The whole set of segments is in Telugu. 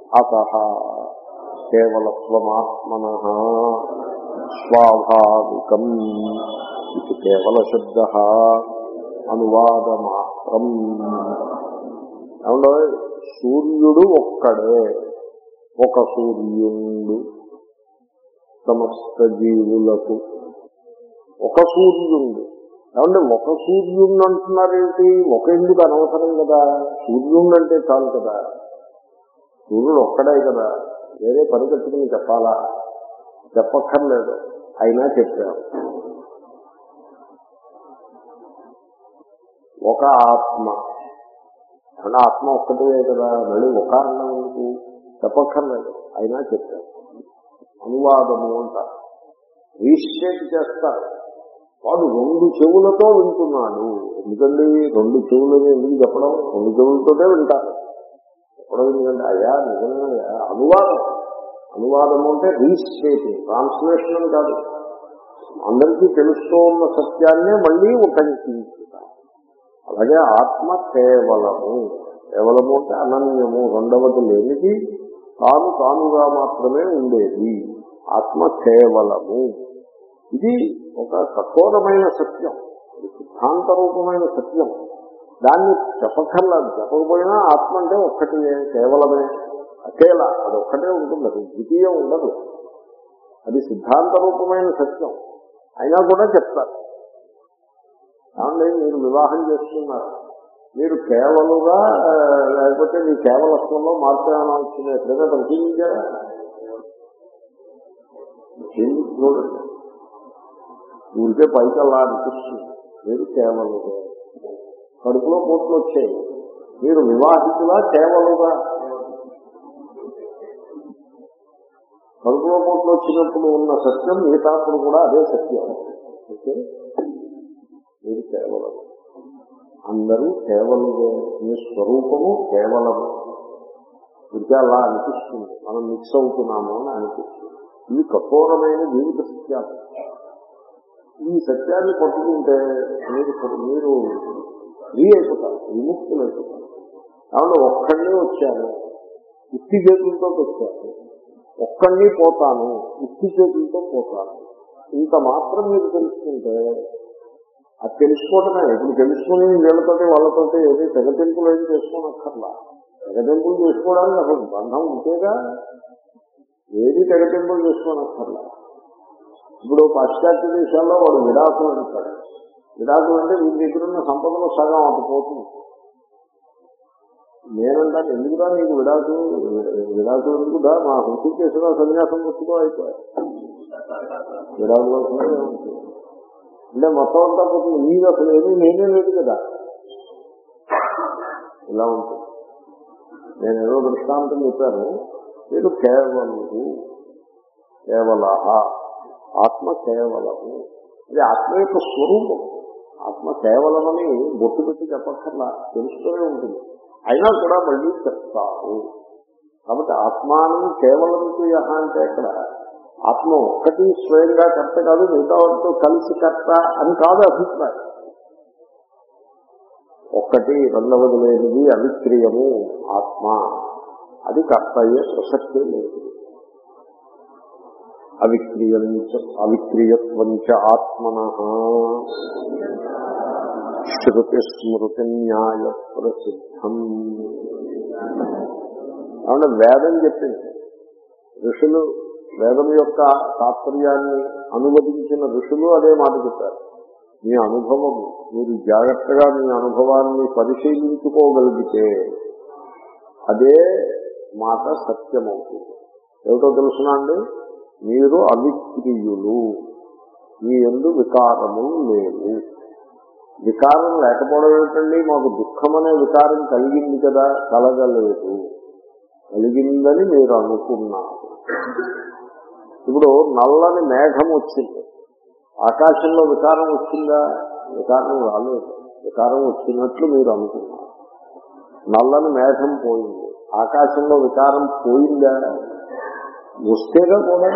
అత కేవలత్వమాత్మన స్వాభావికం ఇది కేవల శబ్ద అనువాదమాత్రం ఏమంటే సూర్యుడు ఒక్కడే ఒక సూర్యుడు సమస్త జీవులకు ఒక సూర్యుడు ఏమంటే ఒక సూర్యుడు అంటున్నారేంటి ఒక ఎందుకు అనవసరం కదా సూర్యుడు అంటే చాలు కదా సూర్యుడు ఒక్కడే కదా వేరే పని కట్టుకుని చెప్పాలా చెప్పక్కర్లేదు అయినా చెప్పారు ఒక ఆత్మ అంటే ఆత్మ ఒక్కటే కదా మళ్ళీ ఒక అన్నం ఎందుకు చెప్పక్కర్లేదు అయినా చెప్పారు అనువాదము అంటారు రీస్టేట్ చేస్తారు వాడు రెండు చెవులతో వింటున్నాడు ఎందుకండి రెండు చెవులని ఎందుకు చెప్పడం రెండు చెవులతోనే వింటారు చెప్పడం ఎందుకంటే అయ్యా నిజమే అనువాదం అనువాదం అంటే రీస్టేటింగ్ ట్రాన్స్లేషన్ అని కాదు అందరికీ తెలుస్తూ ఉన్న సత్యాన్నే మళ్ళీ ఉపయోగించుకుంటారు అలాగే ఆత్మ కేవలము కేవలము అంటే అనన్యము రెండవది లేనిది తాను తానుగా మాత్రమే ఉండేది ఆత్మ కేవలము ఇది ఒక కఠోరమైన సత్యం ఇది సిద్ధాంత రూపమైన సత్యం దాన్ని చెప్పక్కర్లేదు చెప్పకపోయినా ఆత్మ అంటే ఒక్కటి కేవలమే అకేలా అది ఒక్కటే ఉంటుంది అది ద్వితీయం ఉండదు అది సిద్ధాంత రూపమైన సత్యం అయినా కూడా చెప్తారు కాబట్టి మీరు వివాహం చేస్తున్నారు మీరు కేవలుగా ఆ, లేకపోతే మీ కేవలత్వంలో మార్పు ఏమైనా వచ్చింది ఎప్పుడైనా పరిశీలించారా పరిశీలించి చూడండి ఊరికే పైకి అలా అనిపిస్తుంది మీరు కేవలుగా కడుపులో పోట్లు వచ్చాయి మీరు వివాహితులా కేవలుగా కడుపులో పోట్లు వచ్చినప్పుడు ఉన్న సత్యం మిగతాప్పుడు కూడా అదే సత్యం ఓకే మీరు కేవలం అందరూ కేవలమే మీ స్వరూపము కేవలము ఇంకా అలా అనిపిస్తుంది మనం మిక్స్ అవుతున్నాము అని అనిపిస్తుంది ఇవి కఠోరమైన జీవిత సత్యాలు ఈ సత్యాన్ని పట్టుకుంటే మీరు మీరు ఫ్రీ అయిపోతారు విముక్తులు అయిపోతారు కాబట్టి ఒక్కడినే వచ్చాను ఉత్తి చేతులతో వచ్చాను ఒక్కడిని పోతాను ఉత్తి చేతులతో పోతాను ఇంత మాత్రం మీరు తెలుసుకుంటే అది తెలుసుకోవటమే ఇప్పుడు తెలుసుకుని వీళ్ళతోటి వాళ్ళతోటి ఏది తెగతింపులు ఏం చేసుకోనక్కర్లా తెగతింపులు చేసుకోవడానికి అసలు బంధం ఉంటేగా ఏది తెగతింపులు చేసుకోనక్కర్లా ఇప్పుడు పాశ్చాత్య దేశాల్లో వాడు విడాకులు అంటాడు విడాకులు అంటే మీ దగ్గర ఉన్న సంపదలో సగం అటు పోతుంది నేనంటాను ఎందుకురా నీకు విడాకు విడాకులు ఎందుకుదా మా హుసి కేసులో సన్యాసం పుచ్చుకో అయిపోయాయి విడాకులు వస్తున్నాయి ఏముంటుంది? అంటే మొత్తం అంతా పోతుంది నీది అసలు ఏమీ నేనే లేదు కదా ఇలా ఉంటుంది నేను ఏదో దృష్టాంతం చెప్పాను మీరు కేవలము కేవల ఆత్మ కేవలము ఇది ఆత్మ యొక్క స్వరూపం ఆత్మ కేవలమని బొట్టు పెట్టి చెప్పక్కర్లా తెలుస్తూనే ఉంటుంది అయినా కూడా మళ్ళీ చెప్తారు కాబట్టి ఆత్మానం కేవలం యహ అంటే ఇక్కడ ఆత్మ ఒక్కటి స్వయంగా కర్త కాదు మిగతా వాటితో కలిసి కర్త అని కాదు అభిప్రాయం ఒక్కటి రెండవది లేనిది అవిక్రియము ఆత్మ అది కర్త అయ్యే ప్రసక్తే లేదు అవిక్రియం అవిక్రియత్వం చ ఆత్మన శృతి స్మృతి న్యాయ ప్రసిద్ధం కాబట్టి వేదం చెప్పింది ఋషులు వేదం యొక్క తాత్పర్యాన్ని అనువదించిన ఋషులు అదే మాట చెప్పారు మీ అనుభవము మీరు జాగ్రత్తగా మీ అనుభవాన్ని పరిశీలించుకోగలిగితే అదే మాట సత్యమవుతుంది ఏమిటో తెలుసునా అండి మీరు అవిక్రియులు మీ ఎందు వికారములు లేవు వికారం లేకపోవడం ఏమిటండి మాకు దుఃఖం అనే వికారం కలిగింది కదా కలగలేదు కలిగిందని మీరు అనుకున్నారు ఇప్పుడు నల్లని మేఘం వచ్చింది ఆకాశంలో వికారం వచ్చిందా వికారం రాలేదు వికారం వచ్చినట్లు మీరు అనుకున్నారు నల్లని మేఘం పోయింది ఆకాశంలో వికారం పోయిందా వస్తేగా కూడా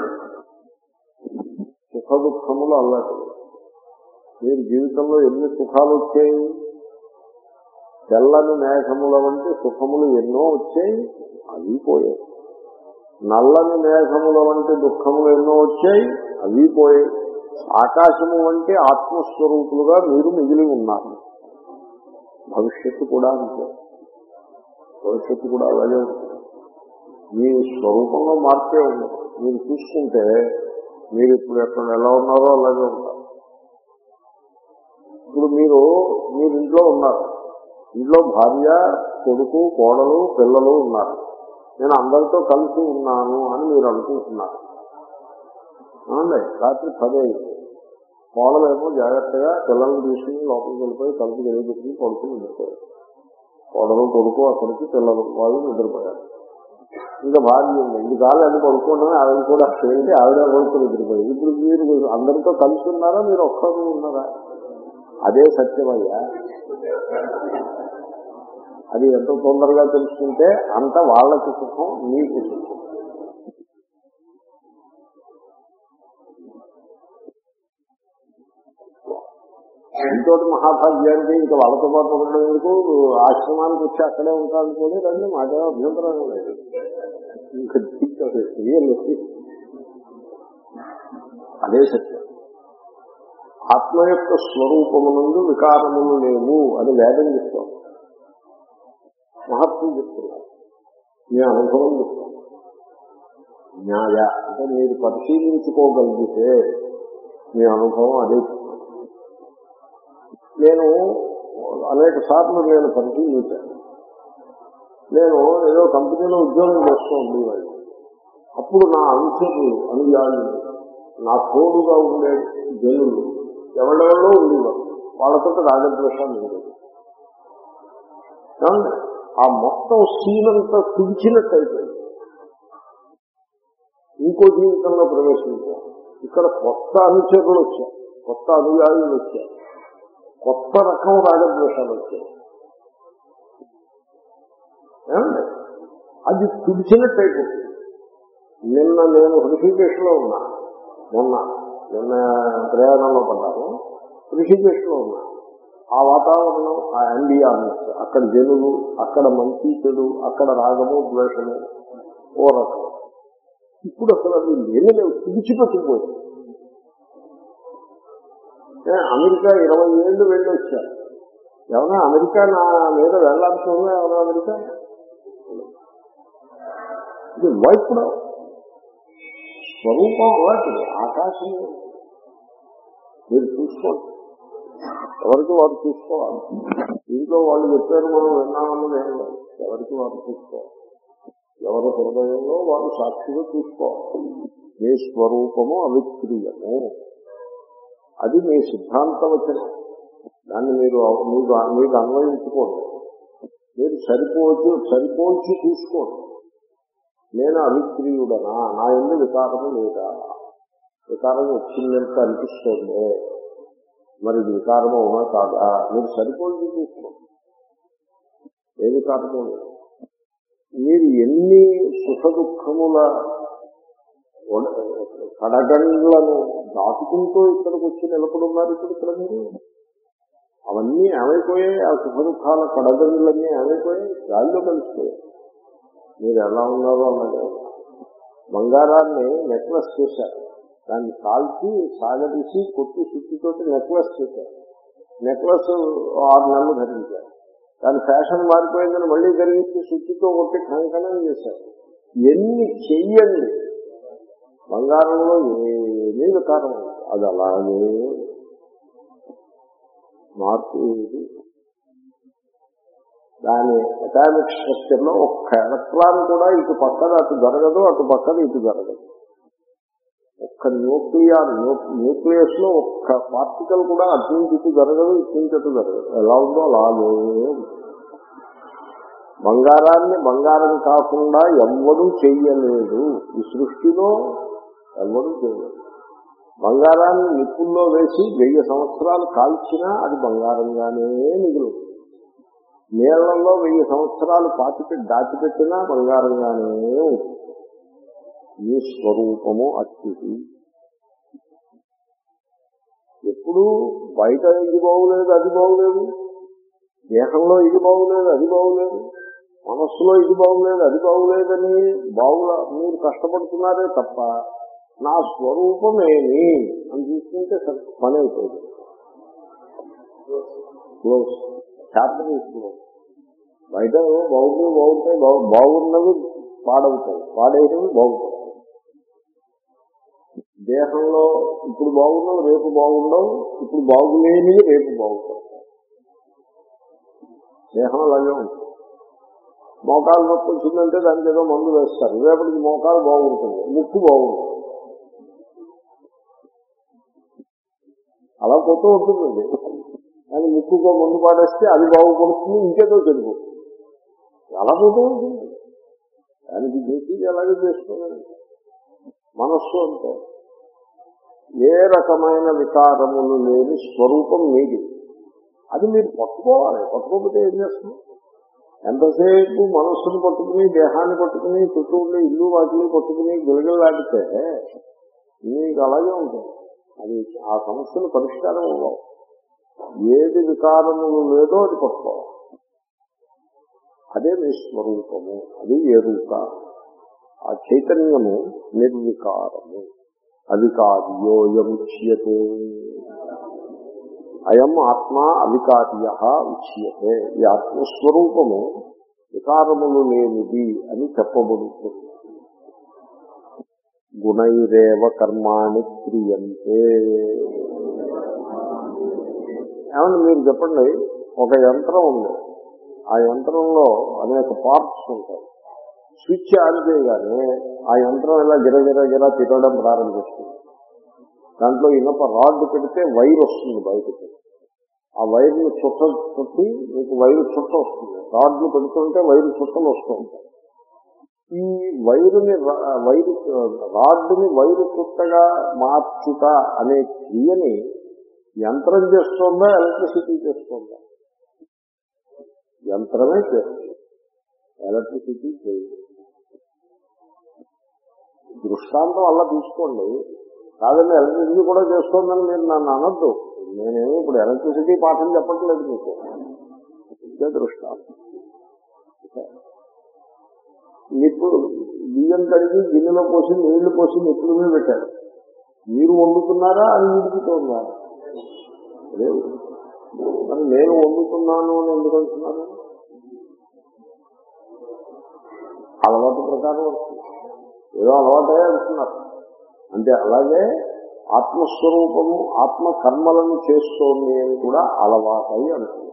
సుఖ దుఃఖములు అల్లటి మీరు జీవితంలో ఎన్ని సుఖాలు వచ్చాయి తెల్లని మేఘముల వంటి సుఖములు ఎన్నో వచ్చాయి అవి పోయాయి నల్లని మేఘముల వంటి దుఃఖములు ఎన్నో వచ్చాయి అవి పోయాయి ఆకాశము వంటి ఆత్మస్వరూపులుగా మీరు మిగిలి ఉన్నారు భవిష్యత్తు కూడా అంతే భవిష్యత్తు కూడా అలాగే ఉంటుంది మీ స్వరూపంలో మార్పే ఉంది మీరు చూసుకుంటే మీరు ఇప్పుడు ఎక్కడ ఎలా ఉన్నారో అలాగే ఉంటారు ఇప్పుడు మీరు మీరు ఇంట్లో ఉన్నారు ఇంట్లో భార్య కొడుకు కోడలు పిల్లలు ఉన్నారు నేను అందరితో కలిసి ఉన్నాను అని మీరు అనుకుంటున్నారు అవునండి రాత్రి పది అయింది కోడలేమో జాగ్రత్తగా పిల్లల్ని తీసుకుని లోపలికి వెళ్ళిపోయి తలుపు తెలియబెట్టుకుని పడుకుని నిద్రపోయారు కోడలు కొడుకు అక్కడికి పిల్లలు వాళ్ళు నిద్రపోయారు ఇంకా భార్య ఉంది ఇది కాదు అది పడుకోవడమే ఆవిడ కూడా ఏంటి ఆవిడ కొడుకు నిద్రపోయి ఇప్పుడు మీరు అందరితో కలిసి ఉన్నారా మీరు ఒక్కరు ఉన్నారా అదే సత్యమయ్యా అది ఎంత తొందరగా తెలుసుకుంటే అంత వాళ్ళకి సుఖం మీకు సుఖం ఇంకోటి మహాభాగ్యానికి ఇంకా వాళ్ళతో పాటు ఉండడం ఎందుకు ఆశ్రమానికి వచ్చి అక్కడే ఉంటాను కూడా రండి మాకే అభ్యంతరం లేదు ఇంకా తీసుకోలేదు. రియల్ అదే సత్యం ఆత్మ యొక్క స్వరూపము నుండి వికారములు లేవు అని వేదం చెప్తాం మహత్వం చెప్తున్నారు మీ అనుభవం చెప్తాం న్యాయ అంటే మీరు పరిశీలించుకోగలిగితే మీ అనుభవం అదే చెప్తాం నేను అనేక సార్లు నేను పరిశీలించాను నేను ఏదో కంపెనీలో ఉద్యోగం చేస్తూ ఉండేవాడిని అప్పుడు నా అనుచరులు అనుయాయులు నా తోడుగా ఉండే జనులు ఎవరెవరో ఉండేవారు వాళ్ళతో రాగద్వేషాలు ఉండేది ఏమండి? ఆ మొత్తం సీనంతా తుడిచినట్టయిపోయింది ఇంకో జీవితంలో ప్రవేశించారు ఇక్కడ కొత్త అనుచరులు వచ్చారు కొత్త అనుయాయులు వచ్చారు కొత్త రకం రాగద్వేషాలు వచ్చాయి ఏమండి? అది తుడిచినట్టయిపోతుంది నిన్న నేను హృషికేశ్లో ఉన్నా మొన్న నిన్న ప్రయాణంలో పడ్డాను హృషికేశ్లో ఉన్నా ఆ వాతావరణం ఆ అంబియాన్స్ అక్కడ జనులు అక్కడ మంచి చెడు అక్కడ రాగము ద్వేషము ఓ రకం ఇప్పుడు అసలు అది లేని లేవు తుడిచిపెట్టుకుపోయింది ఏ, అమెరికా ఇరవై ఏళ్ళు వెళ్ళి వచ్చారు ఏమన్నా అమెరికా నా మీద వెళ్ళాల్సిందా ఏమన్నా అమెరికా ఇది వైపుడు స్వరూపం అలాంటిది ఆకాశం మీరు చూసుకోండి ఎవరికి వారు చూసుకోవాలి ఇంట్లో వాళ్ళు చెప్పారు మనం విన్నామన్నది ఏం లేదు ఎవరికి వారు చూసుకోవాలి ఎవరి హృదయంలో వారు సాక్షిగా చూసుకోవాలి మీ స్వరూపము అవిక్రీయము అది మీ సిద్ధాంత వచనం దాన్ని మీరు మీకు మీకు అన్వయించుకోండి మీరు సరిపోల్చి సరిపోల్చి చూసుకోండి నేను అవిక్రీయుడనా నా ఎందు వికారము లేదా వికారం వచ్చిందంటే అనిపిస్తోంది మరి ఇది వికారము అవునా కాదా మీరు సరిపోల్చి చూసుకోండి ఏ వికారము లేదు మీరు ఎన్ని సుఖ దుఃఖముల కడగండ్లను దాటుకుంటూ ఇక్కడికి వచ్చి నిలబడున్నారు ఇప్పుడు ఇక్కడ మీరు అవన్నీ ఏమైపోయాయి ఆ సుఖ దుఃఖాల కడగండ్లన్నీ ఏమైపోయాయి గాలిలో కలిసిపోయాయి మీరు ఎలా ఉన్నారో అలాగే ఉన్నారు. బంగారాన్ని నెక్లెస్ చేశారు దాన్ని కాల్చి సాగదీసి కొట్టి సుత్తితోటి నెక్లెస్ చేశారు నెక్లెస్ ఆరు నెలలు ధరించారు దాని ఫ్యాషన్ మారిపోయిందని మళ్ళీ కలిగించి సుత్తితో కొట్టి కంకణం చేశారు ఎన్ని చెయ్యండి బంగారంలో ఏమీ వికారం లేదు. అది అలాగే మార్పు ఏది దాని అటామిక్ స్ట్రక్చర్ లో ఒక్క ఎలక్ట్రాన్ కూడా ఇటు పక్కన అటు జరగదు అటు పక్కన ఇటు జరగదు ఒక్క న్యూక్లియర్ న్యూక్లియస్ లో ఒక్క పార్టికల్ కూడా అటు నుంచి ఇటు జరగదు ఇటు నుంచి అటు జరగదు ఎలా ఉందో అలాగే ఉంటుంది. బంగారాన్ని బంగారం కాకుండా ఎవ్వడూ చెయ్యలేదు ఈ సృష్టిలో ఎవ్వడూ చేయలేదు బంగారాన్ని నిప్పుల్లో వేసి వెయ్యి సంవత్సరాలు కాల్చినా అది బంగారంగానే మిగులు నీళ్లలో వెయ్యి సంవత్సరాలు పాతిపెట్టి దాచిపెట్టినా బంగారంగానే ఉంటుంది ఈ స్వరూపము అతిథి ఎప్పుడు బయట ఇది బాగులేదు అది బాగులేదు దేహంలో ఇది బాగులేదు అది బాగులేదు మనస్సులో ఇది బాగులేదు అది బాగులేదని బాగులా మీరు కష్టపడుతున్నారే తప్ప నా స్వరూపమేమి అని చూసుకుంటే సరే పని అయిపోయింది క్లోజ్ చాప్టర్ ఈజ్ క్లోజ్ బయట బాగుంది బాగుంటాయి బాగు- బాగున్నవి పాడవుతాయి పాడైనవి బాగుపడతాయి దేహంలో ఇప్పుడు బాగున్నవి రేపు బాగుండవు ఇప్పుడు బాగులేనివి రేపు బాగుపడతాయి దేహం అలాగే ఉంటుంది మోకాలు నొప్పి వచ్చిందంటే దానికి ఏదో మందు వేస్తారు రేపటికి మోకాలు బాగుంటుంది ముక్కు బాగుంటుంది అలా పోతూ ఉంటుందండి కానీ ముక్కుకో మందు పాడేస్తే అది బాగుపడుతుంది ఇంకేదో చెడిపోతుంది అలా పోతూ ఉంటుంది దానికి చేసేది అలాగే చేస్తున్నాను మనస్సు అంటే ఏ రకమైన వికారములు లేని స్వరూపం మీది అది మీరు పట్టుకోవాలి పట్టుకోకపోతే ఏం చేస్తుంది ఎంతసేపు మనస్సును పట్టుకుని దేహాన్ని పట్టుకుని చుట్టూ ఉండే ఇల్లు వాటిని పట్టుకుని గిలగిలాడితే మీకు అలాగే ఉంటుంది అది ఆ సమస్యలు పరిష్కారం అవ్వవు ఏది వికారములు లేదో అది పట్టుకోవాలి అదే మీ స్వరూపము అది ఎరుక ఆ చైతన్యము నిర్వికారము అవికార్యోయముచ్యతే అయం ఆత్మ అవికార్య ఉచ్యతే ఈ ఆత్మస్వరూపము వికారములు లేనిది అని చెప్పబడుతుంది గుణైరేవ కర్మాణి క్రియంతే ఏమన్నా మీరు చెప్పండి ఒక యంత్రం ఉంది ఆ యంత్రంలో అనేక పార్ట్స్ ఉంటాయి స్విచ్ ఆన్ చేయగానే ఆ యంత్రం ఇలా గిరగిర గిర తిరగడం ప్రారంభిస్తుంది దాంట్లో ఇనప రాడ్ పెడితే వైర్ వస్తుంది బయటకి ఆ వైర్ని చుట్ట చుట్టి మీకు వైరు చుట్ట వస్తుంది రాడ్లు పెడుతుంటే వైరు చుట్టలు వస్తూ ఉంటాయి ఈ వైరుని రా- వైరు రాడ్ని వైరు చుట్టగా మార్చుట అనే క్రియని యంత్రం చేస్తుందా ఎలక్ట్రిసిటీ చేస్తుందా యంత్రమే చేస్తుంది ఎలక్ట్రిసిటీ చేయదు దృష్టాంతం అలా తీసుకోండి కాదండి ఎలక్ట్రిసిటీ కూడా చేస్తోందని మీరు నన్ను అనొద్దు నేనేమి ఇప్పుడు ఎలక్ట్రిసిటీ పాఠం చెప్పట్లేదు మీకు ఇదే దృష్టాంతం నిప్పుడు బియ్యం కడిగి గిన్నెలో పోసి నీళ్లు పోసి నిప్పుడు మీద పెట్టారు మీరు వండుతున్నారా అది ఉడుకుతుందా లేదు మరి నేను వండుతున్నాను అని ఎందుకు అంటున్నాను అలవాటు ప్రకారం వస్తుంది ఏదో అలవాటే అంటున్నారు అంటే అలాగే ఆత్మస్వరూపము ఆత్మ కర్మలను చేస్తోంది అని కూడా అలవాటై అంటున్నారు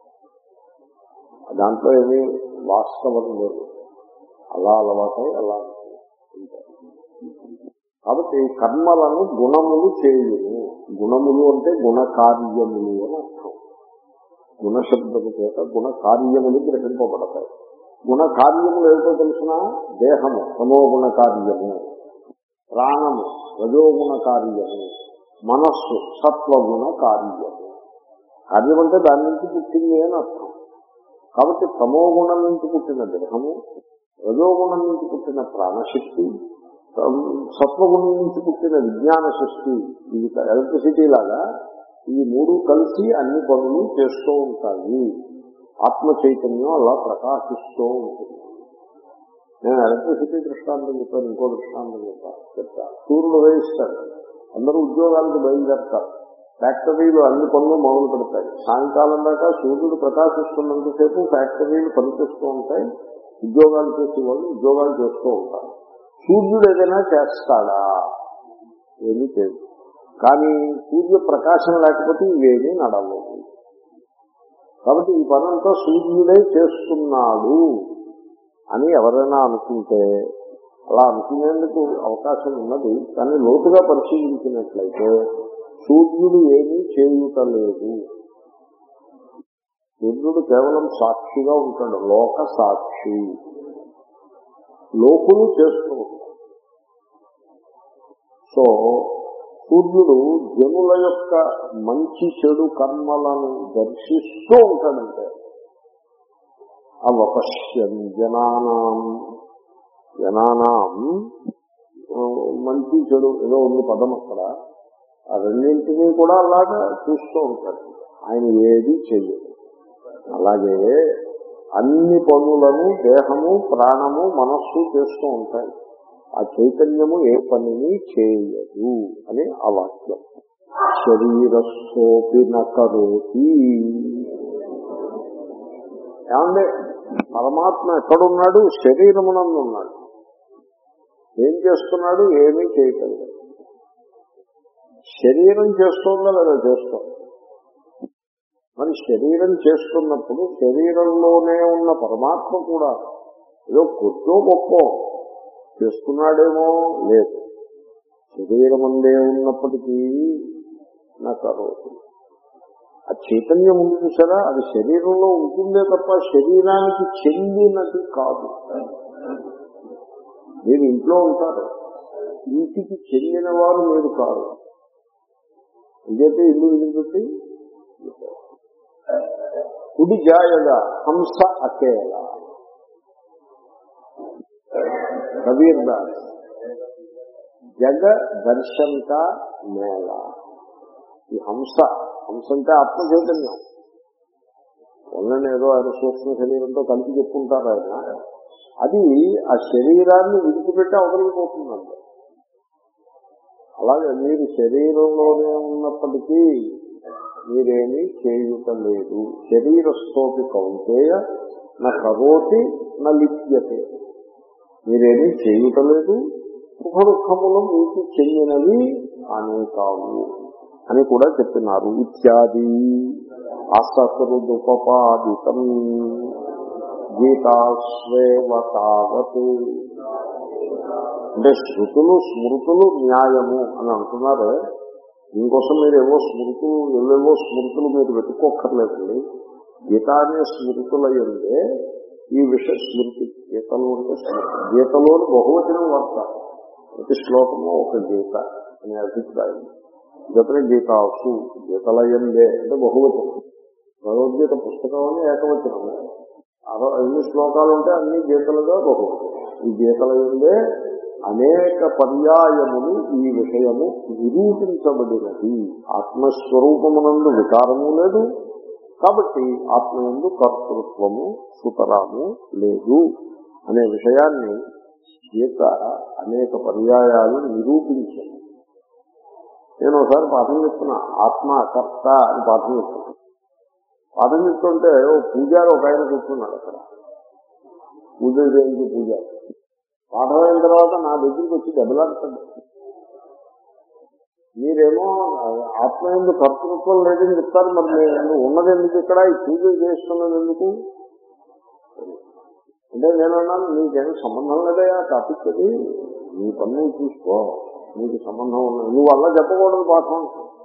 దాంట్లో ఏమీ వాస్తవం లేదు అలా అలవాటై అలా అంటున్నారు. కాబట్టి కర్మలను గుణములు చేయును గుణములు అంటే గుణకార్యములు అని అర్థం గుణశబ్దము చేత గుణ కార్యములు గ్రహింపబడతాయి గుణ కార్యములు ఏమిటో తెలిసిన దేహము తమోగుణ కార్యము ప్రాణము రజోగుణ కార్యము మనస్సు సత్వగుణ కార్యము కార్యం అంటే దాని నుంచి పుట్టింది అని అర్థం కాబట్టి తమోగుణం నుంచి పుట్టిన దేహము రజోగుణం నుంచి పుట్టిన ప్రాణశక్తి సత్వగుణం నుంచి పుట్టిన విజ్ఞాన శక్తి ఇది ఎలక్ట్రిసిటీ లాగా ఈ మూడు కలిసి అన్ని పనులు చేస్తూ ఉంటాయి ఆత్మ చైతన్యం అలా ప్రకాశిస్తూ ఉంటుంది నేను ఎలక్ట్రిసిటీ దృష్టాంతం చెప్పాను ఇంకో దృష్టాంతం చెప్పాను చెప్తా సూర్యుడు వేయిస్తాడు అందరూ ఉద్యోగాలకు బయలుదేరతారు ఫ్యాక్టరీలు అన్ని పనులు మొదలు పెడతాయి సాయంకాలం దాకా సూర్యుడు ప్రకాశిస్తున్నంతసేపు ఫ్యాక్టరీలు పనిచేస్తూ ఉంటాయి ఉద్యోగాలు చేసే వాళ్ళు ఉద్యోగాలు చేస్తూ ఉంటారు సూర్యుడు ఏదైనా చేస్తాడా ఏమీ చేయదు కానీ సూర్య ప్రకాశం లేకపోతే ఇవేమీ నడవదు కాబట్టి ఈ పనంతా సూర్యుడే చేస్తున్నాడు అని ఎవరైనా అనుకుంటే అలా అనుకునేందుకు అవకాశం ఉన్నది కానీ లోతుగా పరిశీలించినట్లయితే సూర్యుడు ఏమీ చేయుటలేదు సూర్యుడు కేవలం సాక్షిగా ఉంటాడు లోక సాక్షి లోకులు చేస్తూ ఉంటారు సో సూర్యుడు జనుల యొక్క మంచి చెడు కర్మలను దర్శిస్తూ ఉంటాడంటే అవపశ్యం జనానాం జనానాం ఆ, మంచి చెడు ఏదో ఉంది పదం అక్కడ ఆ రెండింటినీ కూడా అలాగా చూస్తూ ఉంటాడు ఆయన ఏది చెయ్యదు అలాగే అన్ని పనులను దేహము ప్రాణము మనస్సు చేస్తూ ఉంటాయి ఆ చైతన్యము ఏ పనిని చేయదు అని ఆ వాక్యం శరీరస్థోపి నకరోతి ఏమంటే పరమాత్మ ఎక్కడున్నాడు శరీరమునందు ఉన్నాడు ఏం చేస్తున్నాడు ఏమీ చేయటం లేదు శరీరం చేస్తుందా లేదా చేస్తాం మరి శరీరం చేస్తున్నప్పుడు శరీరంలోనే ఉన్న పరమాత్మ కూడా ఏదో కొద్దో గొప్ప చేస్తున్నాడేమో లేదు శరీరం అందే ఉన్నప్పటికీ నాకు అరవదు ఆ చైతన్యం ఉంది చూసారా అది శరీరంలో ఉంటుందే తప్ప శరీరానికి చెందినది కాదు మీరు ఇంట్లో ఉంటారు ఇంటికి చెందిన వారు మీరు కాదు ఇదైతే ఇల్లు విడిపెట్టి కుడి జాయగా హంస అకేల కబీర్ దాస్ జగ దర్శన్ కా మేళ ఈ హంస హంస అంటే ఆత్మ చైతన్యం వాళ్ళని ఏదో ఆయన సూక్ష్మ శరీరంతో కలిపి చెప్పుకుంటారు ఆయన అది ఆ శరీరాన్ని విడిచిపెట్టి అవతలిపోతుందండి అలాగే మీరు శరీరంలోనే ఉన్నప్పటికీ మీరేమీ చేయుటం లేదు శరీరస్థోపి కౌంటేయ నా కరోతి నా లిప్యతే మీరేమీ చేయుటలేదు సుఖ దుఃఖములు మీకు చెందినవి అని కావు అని కూడా చెప్తున్నారు ఇత్యాది అసకృదుపపాదితం గీతాస్వేవ తావత్ అంటే శృతులు స్మృతులు న్యాయము అని అంటున్నారు దీనికోసం మీరు ఏవో స్మృతులు ఎవేవో స్మృతులు మీరు వెతుక్కోక్కర్లేదండి గీత అనే స్మృతుల ఎందే ఈ విషయ స్మృతి గీతలో అంటే స్మృతి గీతలోని బహువచనం వార్త ప్రతి శ్లోకము ఒక గీత అనే అభిప్రాయం గతనే గీతాసు గీతల ఎందే అంటే బహువచనం భగవద్గీత పుస్తకం అని ఏకవచనము అరవై ఐదు శ్లోకాలు ఉంటే అన్ని గీతలుగా బహువచనం ఈ గీతల ఎందే అనేక పర్యాయములు ఈ విషయము నిరూపించబడినది ఆత్మస్వరూపమునందు వికారము లేదు కాబట్టి ఆత్మయందు కర్తృత్వము సుతరాము లేదు అనే విషయాన్ని గీత అనేక పర్యాయాలు నిరూపించింది నేను ఒకసారి పాఠం చెప్తున్నా ఆత్మ కర్త అని పాఠం చెప్తున్నా పాఠం చెప్తుంటే ఓ పూజారి ఒక ఆయన కూర్చున్నాడు అక్కడ పూజ చేయించి పూజారి పాఠం అయిన తర్వాత నా దగ్గరికి వచ్చి దెబ్బలాడుతాడు మీరేమో ఆత్మ ఎందుకు కర్తృత్వం లేదని చెప్తారు మరి నేను ఉన్నది ఎందుకు ఇక్కడ ఈ పూజ చేస్తున్నది ఎందుకు అంటే నేను అన్నాను నీకేం సంబంధం లేదయా టాపిక్ అది నీ పని నువ్వు చూసుకో నీకు సంబంధం ఉన్నది నువ్వు అలా చెప్పకూడదు పాఠం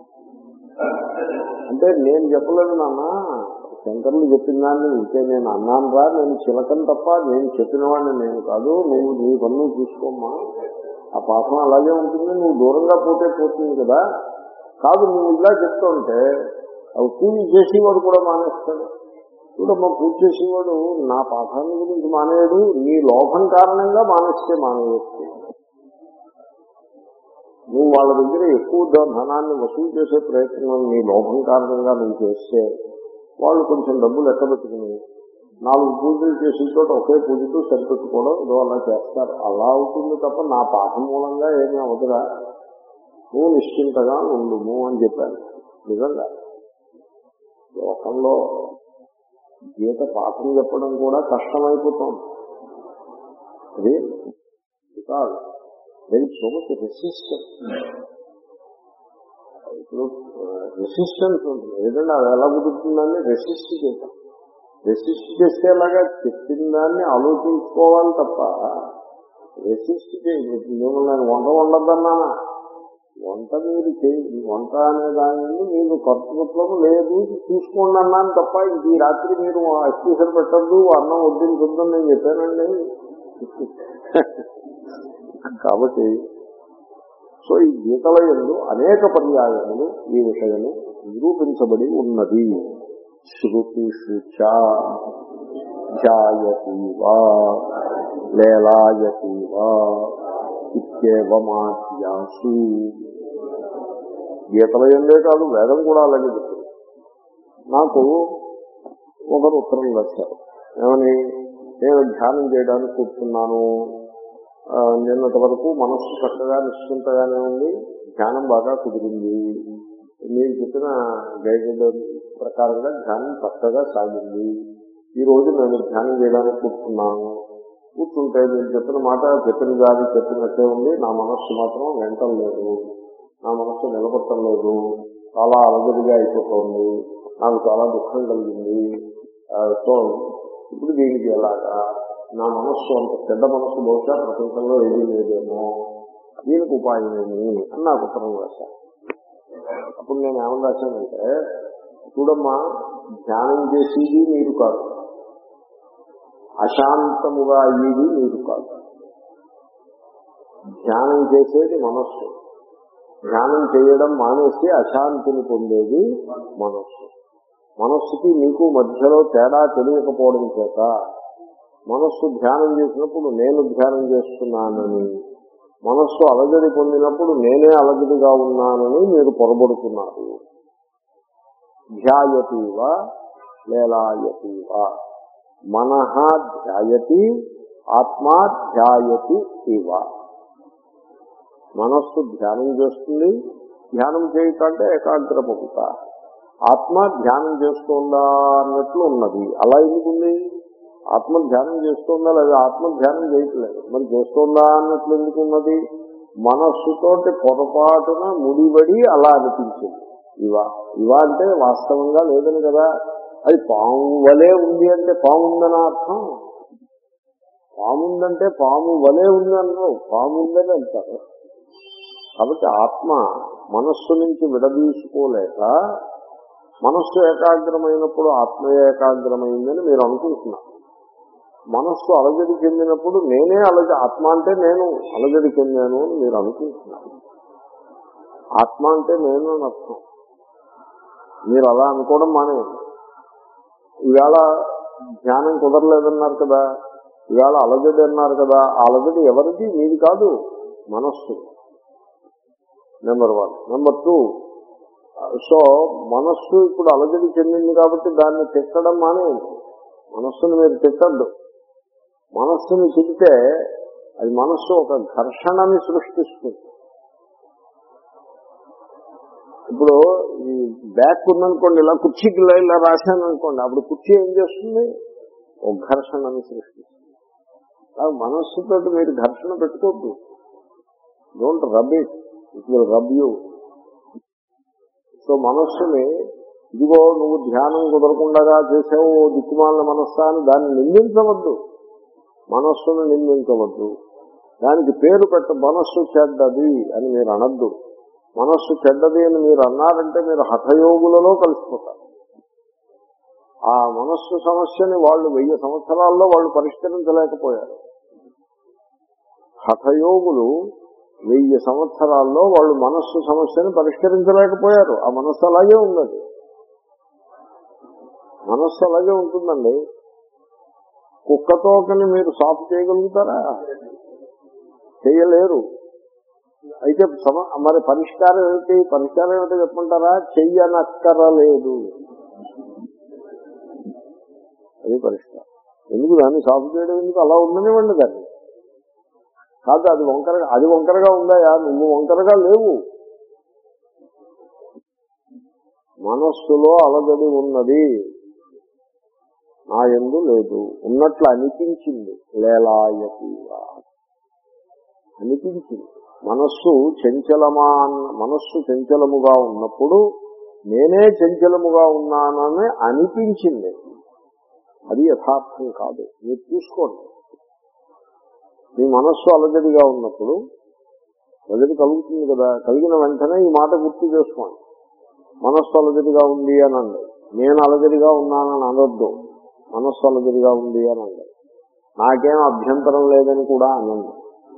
అంటే నేను చెప్పలేదు నాన్న శంకర్లు చెప్పిన దాన్ని ఇంకే నేను అన్నాను రా నేను చిలకను తప్ప నేను చెప్పిన వాడిని నేను కాదు నువ్వు నీ పని నువ్వు చూసుకోమ్మా ఆ పాఠం అలాగే ఉంటుంది నువ్వు దూరంగా పోతే పోతుంది కదా కాదు నువ్వు ఇలా చెప్తుంటే అవి పూజ చేసేవాడు కూడా మానేస్తాడు చూడమ్మా పూజ చేసేవాడు నా పాఠాన్ని గురించి మానేయడు నీ లోభం కారణంగా మానేస్తే మానేయచ్చు నువ్వు వాళ్ళ దగ్గర ఎక్కువ ధనాన్ని వసూలు చేసే ప్రయత్నం నీ లోభం కారణంగా నువ్వు చేస్తే వాళ్ళు కొంచెం డబ్బులు ఎక్కబెట్టుకుని నాలుగు పూజలు చేసిన చోట ఒకే పూజతో సరిపెట్టుకోవడం ఏదో అలా చేస్తారు అలా అవుతుంది తప్ప నా పాఠం మూలంగా ఏమీ అవదురా నువ్వు నిశ్చింతగా ఉండుము అని చెప్పాను నిజంగా లోకంలో గీత పాఠం చెప్పడం కూడా కష్టమైపోతుంది అది because very so much resistance ఇప్పుడు రెసిస్టెన్స్ ఉంటుంది ఏదంటే అది ఎలా కుదురుతుందని రెసిస్ట్ చేద్దాం రెసిస్ట్ చేస్తే అలాగా చెప్పిన దాన్ని ఆలోచించుకోవాలి తప్ప రెసిస్ట్ మేము నేను వంట వండద్దన్నానా వంట మీరు చేయి వంట అనే దాని నుండి మీరు కర్తృత్వం లేదు చూసుకోండి అన్నాను తప్ప ఇంక ఈ రాత్రి మీరు అక్యూసర్ పెట్టద్దు అన్నం వడ్డించొద్దని నేను చెప్పానండి కాబట్టి సో ఈ గీతల ఎందు అనేక పర్యాయములు ఈ విషయము నిరూపించబడి ఉన్నది శృతిషు ధ్యాయతీవా లేలాయతీవా ఇత్యేవమాధ్యాసు గీతల ఎందే కాదు వేదం కూడా అలాగే చెప్తుంది నాకు ఒకరు ఉత్తరం రాశారు ఏమని నేను ధ్యానం చేయడానికి కూర్చున్నాను ఆ, నిన్నటి వరకు మనస్సు చక్కగా నిశ్చింతగానే ఉంది ధ్యానం బాగా కుదిరింది మీరు చెప్పిన గైడెడ్ ప్రకారంగా ధ్యానం చక్కగా సాగింది ఈ రోజు నేను ధ్యానం చేయడానికి కూర్చున్నాను కూర్చుంటే మీరు చెప్పిన మాట చెప్పిన దాన్ని చెప్పినట్టే ఉంది నా మనస్సు మాత్రం వెంటం లేదు నా మనస్సు నిలబట్టం లేదు చాలా అలజడిగా అయిపోతుంది నాకు చాలా దుఃఖం కలిగింది ఆ, సో ఇప్పుడు దీనికి ఎలాగా నా మనస్సు అంత పెద్ద మనస్సు బహుశా ప్రపంచంలో ఏమీ లేదేమో దీనికి ఉపాయం ఏమి అని నాకు ఉత్తరం రాశాను అప్పుడు నేను ఏమని రాశానంటే చూడమ్మా ధ్యానం చేసేది మీరు కాదు అశాంతముగా అయ్యేది మీరు కాదు ధ్యానం చేసేది మనస్సు ధ్యానం చేయడం మానేసి అశాంతిని పొందేది మనస్సు మనస్సుకి మీకు మధ్యలో తేడా తెలియకపోవడం చేత మనస్సు ధ్యానం చేసినప్పుడు నేను ధ్యానం చేస్తున్నానని మనస్సు అలజడి పొందినప్పుడు నేనే అలజడిగా ఉన్నానని మీరు పొరబడుతున్నారు ధ్యాయతీవ లేలాయతీవ మనహ ధ్యాయతి ఆత్మా ధ్యాయతి ఇవ మనస్సు ధ్యానం చేస్తుంది ధ్యానం చేయటంటే ఏకాగ్రమవుత ఆత్మ ధ్యానం చేస్తుందా అన్నట్లు ఉన్నది అలా ఎందుకుంది ఆత్మ ధ్యానం చేస్తుందా లేదా ఆత్మ ధ్యానం చేయట్లేదు మరి చేస్తుందా అన్నట్లు ఎందుకు ఉన్నది మనస్సుతోటి పొరపాటున ముడిబడి అలా అనిపించింది ఇవ ఇవ అంటే వాస్తవంగా లేదని కదా అది పాము వలే ఉంది అంటే పాము ఉందని అర్థం పాము ఉందంటే పాము వలే ఉంది అన్నారు పాము ఉందని అంటారు కాబట్టి ఆత్మ మనస్సు నుంచి విడదీసుకోలేక మనస్సు ఏకాగ్రమైనప్పుడు ఆత్మ ఏకాగ్రమైందని మీరు అనుకుంటున్నారు మనస్సు అలజడి చెందినప్పుడు నేనే అలజ ఆత్మ అంటే నేను అలజడి చెందాను అని మీరు అనుకుంటున్నారు ఆత్మ అంటే నేను అని అర్థం మీరు అలా అనుకోవడం మానేయండి ఈవేళ ధ్యానం కుదరలేదన్నారు కదా ఈవేళ అలజడి అన్నారు కదా ఆ అలజడి ఎవరిది మీది కాదు మనస్సు number one number two so మనస్సు ఇప్పుడు అలజడి చెందింది కాబట్టి దాన్ని తిట్టడం మానేయండి మనస్సును మీరు తిట్టద్దు మనస్సును తిడితే అది మనస్సు ఒక ఘర్షణని సృష్టిస్తుంది ఇప్పుడు ఈ బ్యాక్ ఉందనుకోండి ఇలా కుర్చీకి ఇలా ఇలా రాశాను అనుకోండి అప్పుడు కుర్చీ ఏం చేస్తుంది ఒక ఘర్షణని సృష్టిస్తుంది అలా మనస్సుతో మీరు ఘర్షణ పెట్టుకోవద్దు don't rub it it will rub you so మనస్సుని ఇదిగో నువ్వు ధ్యానం కుదరకుండా చేసావు ఓ దిక్కుమాలిన మనస్సా అని దాన్ని నిందించవద్దు మనస్సును నిందించవద్దు దానికి పేరు పెట్ట మనస్సు చెడ్డది అని మీరు అనద్దు మనస్సు చెడ్డది అని మీరు అన్నారంటే మీరు హఠయోగులలో కలిసిపోతారు ఆ మనస్సు సమస్యని వాళ్ళు వెయ్యి సంవత్సరాల్లో వాళ్ళు పరిష్కరించలేకపోయారు హఠయోగులు వెయ్యి సంవత్సరాల్లో వాళ్ళు మనస్సు సమస్యను పరిష్కరించలేకపోయారు ఆ మనస్సు అలాగే ఉన్నది మనస్సు అలాగే ఉంటుందండి కుక్కతోకని మీరు సాఫ్ చేయగలుగుతారా చేయలేరు అయితే సమ మరి పరిష్కారం ఏమిటి పరిష్కారం ఏమిటో చెప్పమంటారా చెయ్యనక్కరలేదు అది పరిష్కారం ఎందుకు దాన్ని సాఫ్ చేయడం ఎందుకు అలా ఉండనివ్వండి దాన్ని కాదు అది వంకరగా అది వంకరగా ఉందాయా నువ్వు వంకరగా లేవు మనస్సులో అలజడి ఉన్నది నా ఎందు లేదు ఉన్నట్లు అనిపించింది లేలాయతీవా అనిపించింది మనస్సు చంచలమా అన్న మనస్సు చంచలముగా ఉన్నప్పుడు నేనే చంచలముగా ఉన్నానని అనిపించింది అది యథార్థం కాదు మీరు చూసుకోండి మీ మనస్సు అలజడిగా ఉన్నప్పుడు అలజడి కలుగుతుంది కదా కలిగిన వెంటనే ఈ మాట గుర్తు చేసుకోండి మనస్సు అలజడిగా ఉంది అని అండి నేను అలజడిగా ఉన్నానని అనొద్దు మనస్సు అలజడిగా ఉంది అని అండి నాకేం అభ్యంతరం లేదని కూడా అనండి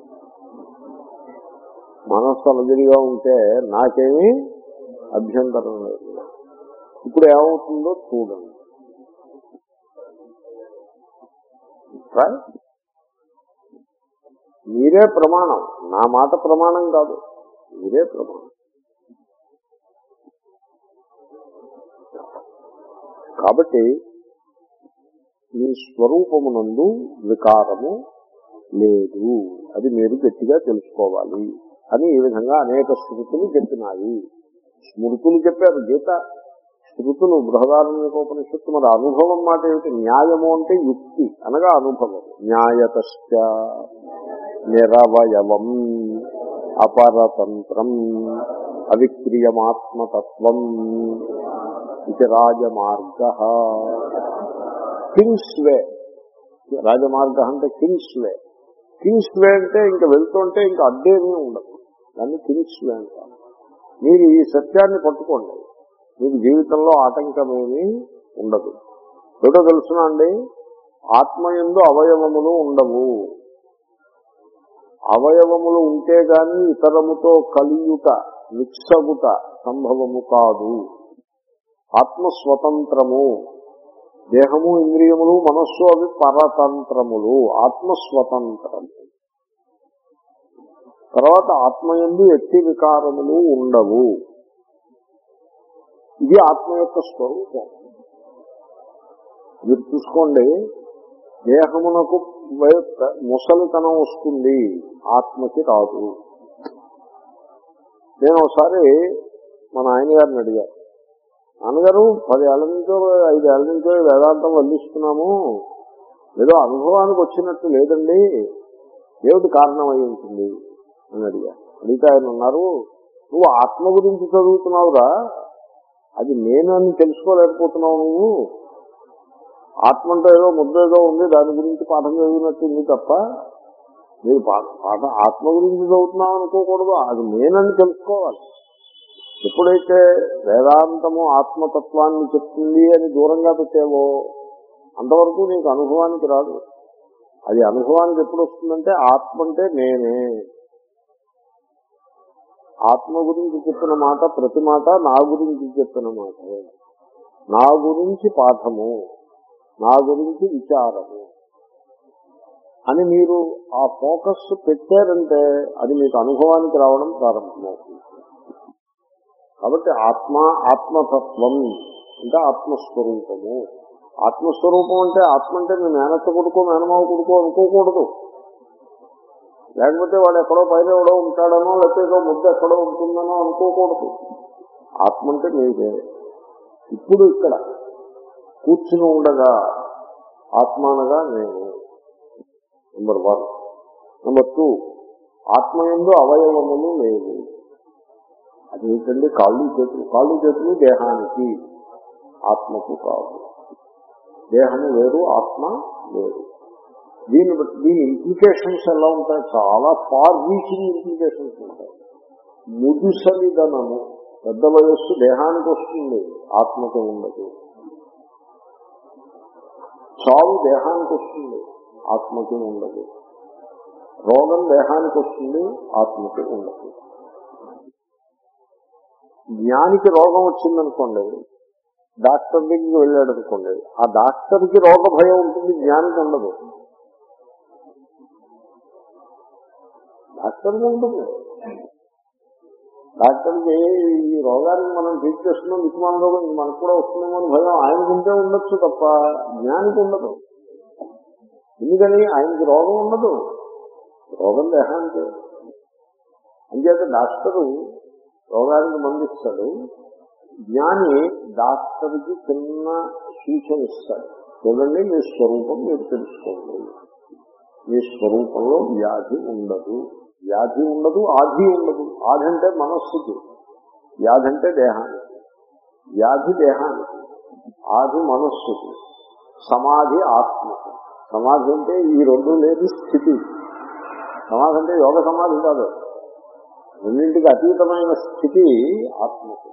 మనస్సు అలజడిగా ఉంటే నాకేమీ అభ్యంతరం లేదు ఇప్పుడు ఏమవుతుందో చూడండి Right? మీరే ప్రమాణం నా మాట ప్రమాణం కాదు మీరే ప్రమాణం కాబట్టి మీ స్వరూపమునందు వికారము లేదు అది మీరు గట్టిగా తెలుసుకోవాలి అని ఈ విధంగా అనేక శృతులు చెప్పినాయి స్మృతులు చెప్పారు గీత శృతులు బృహదారణ్యోపనిషత్తు మరి అనుభవం మాట ఏమిటి న్యాయము అంటే యుక్తి అనగా అనుభవం న్యాయతశ్చ నిరవయవం అపరతంత్రం అవిక్రియమాత్మతత్వం ఇది రాజమార్గ కింగ్స్ వే రాజమార్గ అంటే కింగ్స్ వే కింగ్స్ వే అంటే ఇంకా వెళ్తుంటే ఇంకా అడ్డేమీ ఉండదు దాన్ని కింగ్స్ వే అంటారు మీరు ఈ సత్యాన్ని పట్టుకోండి మీకు జీవితంలో ఆటంకమేమీ ఉండదు ఏటో తెలుసునా అండి ఆత్మయందు అవయవములు ఉండవు అవయవములు ఉంటే గాని ఇతరముతో కలియుట మిక్సగుట సంభవము కాదు ఆత్మ స్వతంత్రము దేహము ఇంద్రియములు మనస్సు అవి పరతంత్రములు ఆత్మ స్వతంత్రము తర్వాత ఆత్మయందు ఎట్టి వికారములు ఉండవు ఇది ఆత్మ యొక్క స్వరూపం మీరు చూసుకోండి దేహమునకు వయ- ముసలితనం వస్తుంది ఆత్మకి రాదు నేను ఒకసారి మా నాయన గారిని అడిగాను నాన్నగారు పదేళ్ల నుంచో ఐదేళ్ల నుంచో ఈ వేదాంతం వల్లిస్తున్నాము ఏదో అనుభవానికి వచ్చినట్టు లేదండి ఏమిటి కారణం అయి ఉంటుంది అని అడిగా అడిగితే ఆయన ఉన్నారు నువ్వు ఆత్మ గురించి చదువుతున్నావురా అది నేనని తెలుసుకోలేకపోతున్నావు నువ్వు ఆత్మ అంటే ఏదో ముద్ద ఏదో ఉంది దాని గురించి పాఠం చదివినట్టు ఉంది తప్ప మీరు పా- పాఠం ఆత్మ గురించి చదువుతున్నావు అనుకోకూడదు అది నేనని తెలుసుకోవాలి ఎప్పుడైతే వేదాంతము ఆత్మతత్వాన్ని చెప్తుంది అని దూరంగా పెట్టావో అంతవరకు నీకు అనుభవానికి రాదు అది అనుభవానికి ఎప్పుడు వస్తుందంటే ఆత్మ అంటే నేనే ఆత్మ గురించి చెప్పిన మాట ప్రతి మాట నా గురించి చెప్పిన మాట నా గురించి పాఠము నా గురించి విచారము అని మీరు ఆ ఫోకస్ పెట్టారంటే అది మీకు అనుభవానికి రావడం ప్రారంభమవుతుంది కాబట్టి ఆత్మ ఆత్మతత్వం అంటే ఆత్మస్వరూపము ఆత్మస్వరూపం అంటే ఆత్మ అంటే మీ మేనత్త కొడుకో మేనమావ కొడుకో అనుకోకూడదు లేకపోతే వాడు ఎక్కడో పైన ఎవడో ఉంటాడనో లేకపోతే ఏదో ముద్ద ఎక్కడో ఉంటుందనో అనుకోకూడదు ఆత్మ అంటే మీదే ఇప్పుడు ఇక్కడ కూర్చుని ఉండగా ఆత్మానగా నేను నెంబర్ వన్ నెంబర్ టూ ఆత్మయందు అవయవములు లేవు అదేంటండి కాళ్ళు చేతులు కాళ్ళు చేతులు దేహానికి ఆత్మకు కాదు దేహము వేరు ఆత్మ వేరు దీన్ని బట్టి దీని ఇంప్లికేషన్స్ ఎలా ఉంటాయి చాలా ఫార్ రీచింగ్ ఇంప్లికేషన్స్ ఉంటాయి ముదుసలిదనము పెద్ద వయస్సు దేహానికి వస్తుంది ఆత్మకు ఉండదు చావు దేహానికి వస్తుంది ఆత్మకి ఉండదు రోగం దేహానికి వస్తుంది ఆత్మకి ఉండదు జ్ఞానికి రోగం వచ్చిందనుకోండి డాక్టర్ దగ్గరికి వెళ్ళాడు అనుకోండి ఆ డాక్టర్కి రోగ భయం ఉంటుంది జ్ఞానికి ఉండదు డాక్టర్కి ఉంటుంది డాక్టర్కి ఈ రోగానికి మనం ట్రీట్ చేస్తున్నాం విజ్ఞాన రోగం ఇది మనకు కూడా వస్తుందేమో అని భయం ఆయనకుంటే ఉండొచ్చు తప్ప జ్ఞానికి ఉండదు ఎందుకని ఆయనకి రోగం ఉండదు రోగం దేహానికి అంచేత డాక్టరు రోగానికి మందిస్తాడు జ్ఞాని డాక్టర్కి చిన్న సూచన ఇస్తాడు చూడండి మీ స్వరూపం మీరు తెలుసుకోండి మీ స్వరూపంలో వ్యాధి ఉండదు వ్యాధి ఉండదు ఆధి ఉండదు ఆధి అంటే మనస్సుకి వ్యాధి అంటే దేహానికి వ్యాధి దేహానికి ఆది మనస్సుకి సమాధి ఆత్మకి సమాధి అంటే ఈ రెండు లేని స్థితి సమాధి అంటే యోగ సమాధి కాదు రెండింటికి అతీతమైన స్థితి ఆత్మకు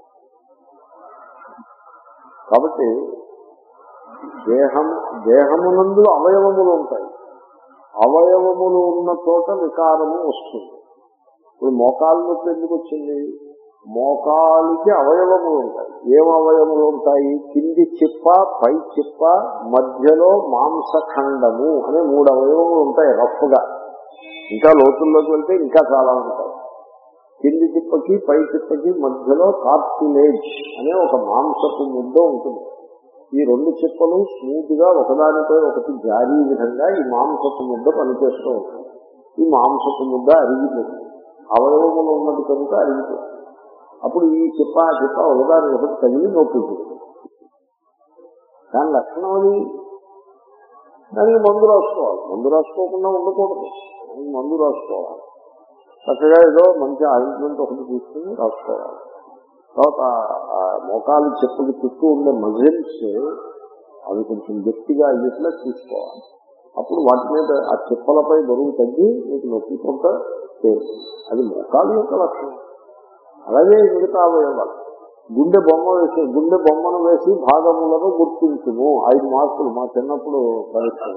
కాబట్టి దేహం దేహమునందు అవయవములు ఉంటాయి అవయవములు ఉన్న చోట వికారము వస్తుంది ఇప్పుడు మోకాలు నొప్పి ఎందుకు వచ్చింది మోకాలికి అవయవములు ఉంటాయి ఏం అవయవములు ఉంటాయి కింది చిప్ప పై చిప్ప మధ్యలో మాంసఖండము అనే మూడు అవయవములు ఉంటాయి రఫ్గా ఇంకా లోతుల్లోకి వెళ్తే ఇంకా చాలా ఉంటాయి కింది చిప్పకి పై చిప్పకి మధ్యలో కార్టిలేజ్ అనే ఒక మాంసపు ముద్ద ఉంటుంది ఈ రెండు చిప్పలు స్మూత్ గా ఒకదానిపై ఒకటి జారీ విధంగా ఈ మాంసపు ముద్ద పనిచేస్తూ ఉంటుంది ఈ మాంసపు ముద్ద అరిగిపోతుంది అవయవములు ఉన్నది కనుక అరిగిపోతుంది అప్పుడు ఈ చిప్ప ఆ చిప్ప ఒకదాని ఒకటి తగిలి నొప్పి పుడుతుంది. దాని లక్షణం అది దానికి మందు రాసుకోవాలి మందు రాసుకోకుండా ఉండకూడదు దానికి మందు రాసుకోవాలి చక్కగా ఏదో మంచి ఆయింట్మెంట్ ఒకటి తీసుకుని రాసుకోవాలి తర్వాత ఆ మోకాలు చెప్పులు చుట్టూ ఉండే మజిల్స్ అవి కొంచెం గట్టిగా అయ్యేట్లా చూసుకోవాలి అప్పుడు వాటి మీద ఆ చెప్పులపై బరువు తగ్గి మీకు నొప్పి కొంత తేలుతుంది అది మోకాలు యొక్క లక్షణం అలాగే మిగతా అవయవాలు గుండె బొమ్మ వేసి గుండె బొమ్మను వేసి భాగములను గుర్తించుము ఐదు మార్కులు మా చిన్నప్పుడు పరీక్షలు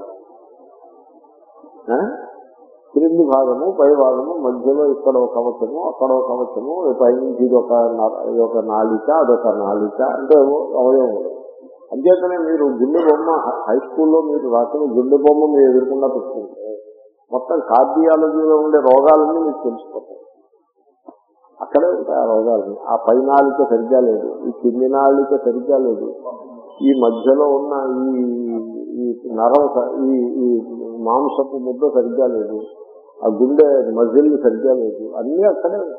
ఆ? క్రింది భాగము పై భాగము మధ్యలో ఇక్కడ ఒక కవచము అక్కడ ఒక కవచము పైనుంచి ఇది ఒక న- ఇది ఒక నాలిక అదొక నాలిక అంటే ఏవో అవయవములు అంచేతనే మీరు గుండె బొమ్మ హై- హై స్కూల్లో మీరు రాసిన గుండె బొమ్మ మీరు ఎదుర్కొన్నా పెట్టుకుంటే మొత్తం కార్డియాలజీలో ఉండే రోగాలన్నీ మీకు తెలిసిపోతాయి అక్కడే ఉంటాయి ఆ రోగాలు ఆ పై నాలిక సరిగ్గా లేదు ఈ కింది నాలిక సరిగ్గా లేదు ఈ మధ్యలో ఉన్న ఈ ఈ నరం స- ఈ ఈ మాంసపు ముద్ద సరిగ్గా లేదు ఆ గుండె మజిల్ సరిగ్గా లేదు అన్నీ అక్కడే ఉన్నాయి.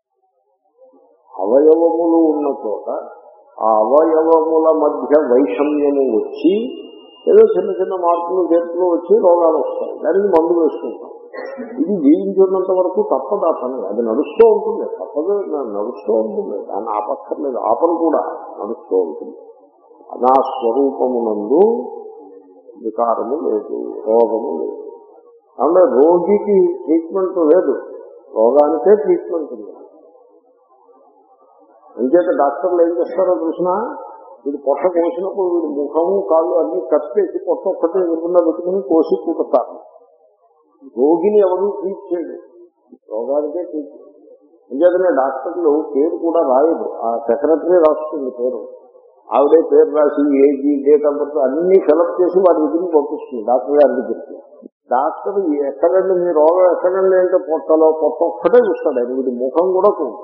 అవయవములు ఉన్న చోట ఆ అవయవముల మధ్య వైషమ్యము వచ్చి ఏదో చిన్న చిన్న మార్పులు చేతులు వచ్చి రోగాలు వస్తాయి దానికి మందు వేసుకుంటాం ఇది జీవించున్నంత వరకు తప్పదు ఆ పని అది నడుస్తూ ఉంటుంది తప్పదు న- నడుస్తూ ఉంటుంది దాన్ని ఆపక్కర్లేదు ఆపను కూడా నడుస్తూ ఉంటుంది నా స్వరూపమునందు వికారము లేదు రోగము లేదు అంటే రోగికి ట్రీట్మెంట్ లేదు రోగానికే ట్రీట్మెంట్ ఉంది అంచేత డాక్టర్లు ఏం చేస్తారో చూసినా వీడు పొట్ట కోసినప్పుడు వీడు ముఖము కాళ్ళు అన్ని కప్పేసి పొట్ట ఒక్కటే ఎదురుకుండా పెట్టుకుని కోసి కూటుతారు రోగిని ఎవరు ట్రీట్ చేయడు రోగానికే ట్రీట్ అంచేతనే డాక్టర్లు పేరు కూడా రాయదు ఆ సెక్రటరీ రాస్తుంది పేరు ఆవిడే పేరు రాసి ఏజీ డేట్ ఆఫ్ బర్త్ అన్ని ఫిలప్ చేసి వారి దగ్గరికి పంపిస్తుంది డాక్టర్ గారి దగ్గరికి డాక్టర్ ఎక్కడండి మీ రోగం ఎక్కడండి అంటే పొట్టలో పొట్ట ఒక్కటే చూస్తాడు ఆయన వీడి ముఖం కూడా చూడు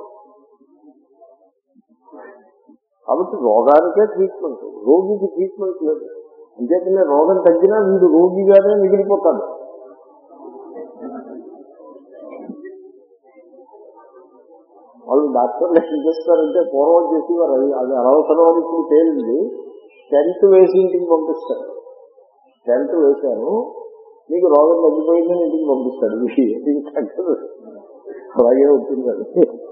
కాబట్టి రోగానికే ట్రీట్మెంట్ రోగికి ట్రీట్మెంట్ లేదు అంచేతనే రోగం తగ్గినా వీడు రోగిగానే మిగిలిపోతాడు వాళ్ళు డాక్టర్లు ఏం చేస్తారంటే పూర్వం చేసేవారు అది అది అనవసరం అని ఇప్పుడు తేలింది టెంట్ వేసి ఇంటికి పంపిస్తారు టెంట్ వేశాను మీకు రోగం తగ్గిపోయిందని ఇంటికి పంపిస్తాడు ఇది ఇంటికి తగ్గదు అలాగే ఉంటుంది అది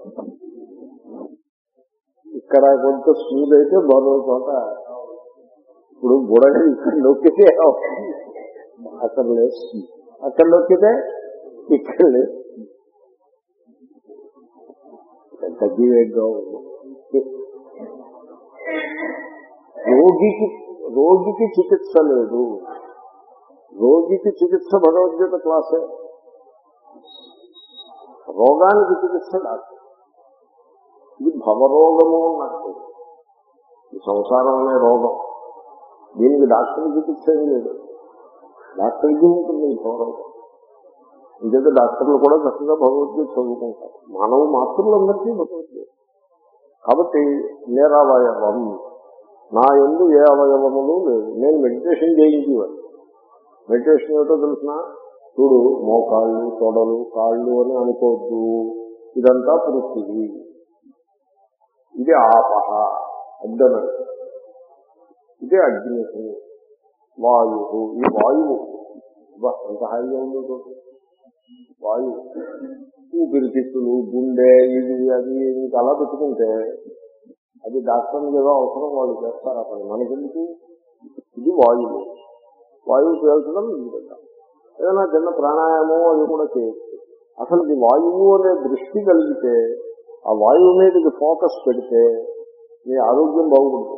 ఇక్కడ కొంత స్మూత్ అయితే మరో చోట ఇప్పుడు బుడగ ఇక్కడ నొక్కితే అక్కడ లేస్తుంది అక్కడ నొక్కితే ఇక్కడ లేదు తగ్గివేగ్గా ఉంది రోగికి రోగికి చికిత్స లేదు రోగికి చికిత్స భగవద్గీత క్లాసే రోగానికి చికిత్స డాక్టర్ ఇది భవరోగము అన్నట్టు ఈ సంసారం అనే రోగం దీనికి డాక్టర్ చికిత్స ఏమీ లేదు డాక్టర్కి ఉంటుంది ఈ భవరోగం ఇంకేదో డాక్టర్లు కూడా చక్కగా భగవద్గీత చదువుకుంటారు మానవ మాతృలందరికీ భగవద్గీత కాబట్టి నేరావయవం నా ఎందు ఏ అవయవములు లేవు నేను మెడిటేషన్ చేయించేవాడిని మెడిటేషన్ ఏమిటో తెలిసిన చూడు మోకాళ్ళు తొడలు కాళ్ళు అని అనుకోవద్దు ఇదంతా పృథివీ ఇది ఆపహ అడ్డనం ఇదే అగ్ని వాయువు ఈ వాయువు అబ్బా, ఎంత హాయిగా ఉంది చూడండి. వాయువు ఊపిరితిత్తులు గుండె ఇది అది మీకు అలా పెట్టుకుంటే అది డాక్టర్లు ఏదో అవసరం వాళ్ళు చేస్తారు అక్కడ మనకెందుకు ఇది వాయువు వాయువు పీల్చడం ఇది పెట్టాం ఏదైనా చిన్న ప్రాణాయామం అది కూడా చేయొచ్చు అసలు ఇది వాయువు అనే దృష్టి కలిగితే ఆ వాయువు మీద ఇది ఫోకస్ పెడితే మీ ఆరోగ్యం బాగుంటుంది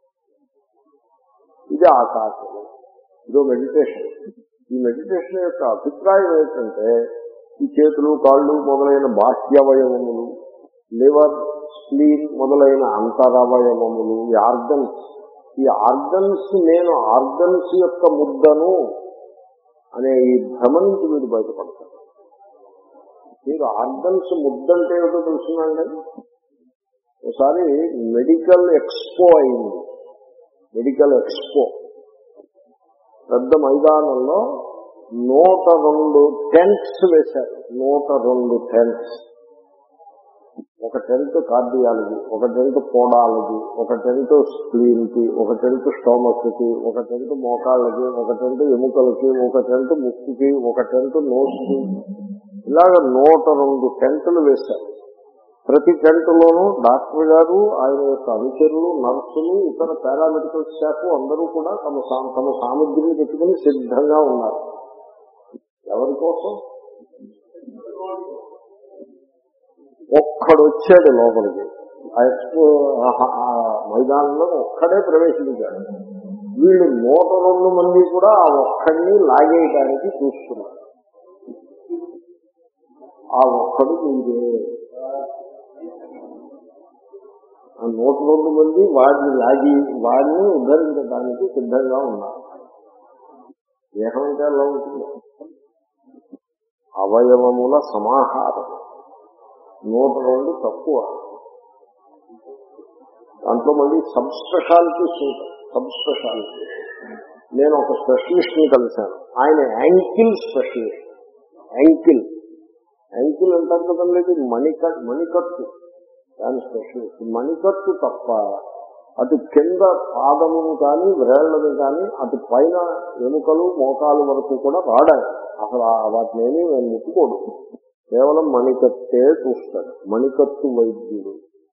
ఇది ఆకాశం ఇదో మెడిటేషన్ ఈ మెడిటేషన్ యొక్క అభిప్రాయం ఏంటంటే ఈ చేతులు కాళ్ళు మొదలైన బాహ్యవయవములు లివర్ స్లీన్ మొదలైన అంతరవయవములు ఈ ఆర్గన్స్ ఈ ఆర్గన్స్ నేను ఆర్గన్స్ యొక్క ముద్దను అనే ఈ భ్రమ నుంచి మీరు బయటపడతారు మీరు ఆర్గన్స్ ముద్దంటే ఏమిటో తెలుసునండి ఒకసారి మెడికల్ ఎక్స్పో అయింది మెడికల్ ఎక్స్పో పెద్ద మైదానంలో నూట రెండు టెంట్స్ వేశారు నూట రెండు టెంట్స్ ఒక టెంట్ కార్డియాలజీ ఒక టెంట్ పోడాలజీ ఒక టెంట్ స్క్లీన్ కి ఒక టెంట్ స్టోమక్ కి ఒక టెంట్ మోకాళ్ళకి ఒక టెంట్ ఎముకలకి ఒక టెంట్ ముక్కుకి ఒక టెంట్ నోస్ కి ఇలాగ నూట రెండు టెంట్లు వేశారు ప్రతి టెంట్లోనూ డాక్టర్ గారు ఆయన యొక్క అనుచరులు నర్సులు ఇతర పారామెడికల్ స్టాఫ్ అందరూ కూడా తమ సా- తమ సామగ్రిని పెట్టుకుని సిద్ధంగా ఉన్నారు ఎవరి కోసం ఒక్కడు వచ్చాడు లోపలికి ఆ ఎక్స్పో ఆ- ఆ మైదానంలో ఒక్కడే ప్రవేశించాడు వీళ్ళు నూట రెండు మంది కూడా ఆ ఒక్కడిని లాగేయడానికి చూస్తున్నారు ఆ ఒక్కడు మీరే ఆ నూట రెండు మంది వాడిని లాగి వాడిని ఉద్ధరించడానికి సిద్ధంగా ఉన్నారు దేహం అంటే ఎలా ఉంటుంది అవయవముల సమాహారం నూట రెండు తక్కువ దాంట్లో మళ్ళీ సబ్ స్పెషాలిటీస్ ఉంటాయి సబ్ స్పెషాలిటీ నేను ఒక స్పెషలిస్ట్ ని కలిశాను ఆయన యాంకిల్ స్పెషలిస్ట్ యాంకిల్ యాంకిల్ అంటారు కదండి ఇది మణికట్ మణికట్టు దాని స్పెషలిస్ట్ మణికట్టు తప్ప అటు కింద పాదమును కానీ వ్రేళ్లను కానీ అటు పైన ఎముకలు మోకాలు వరకు కూడా రాడాయి అసలు ఆ వాటిని ఏమీ నేను ముట్టుకోడు కేవలం మణికట్టే చూస్తాడు మణికట్టు వైద్యుడు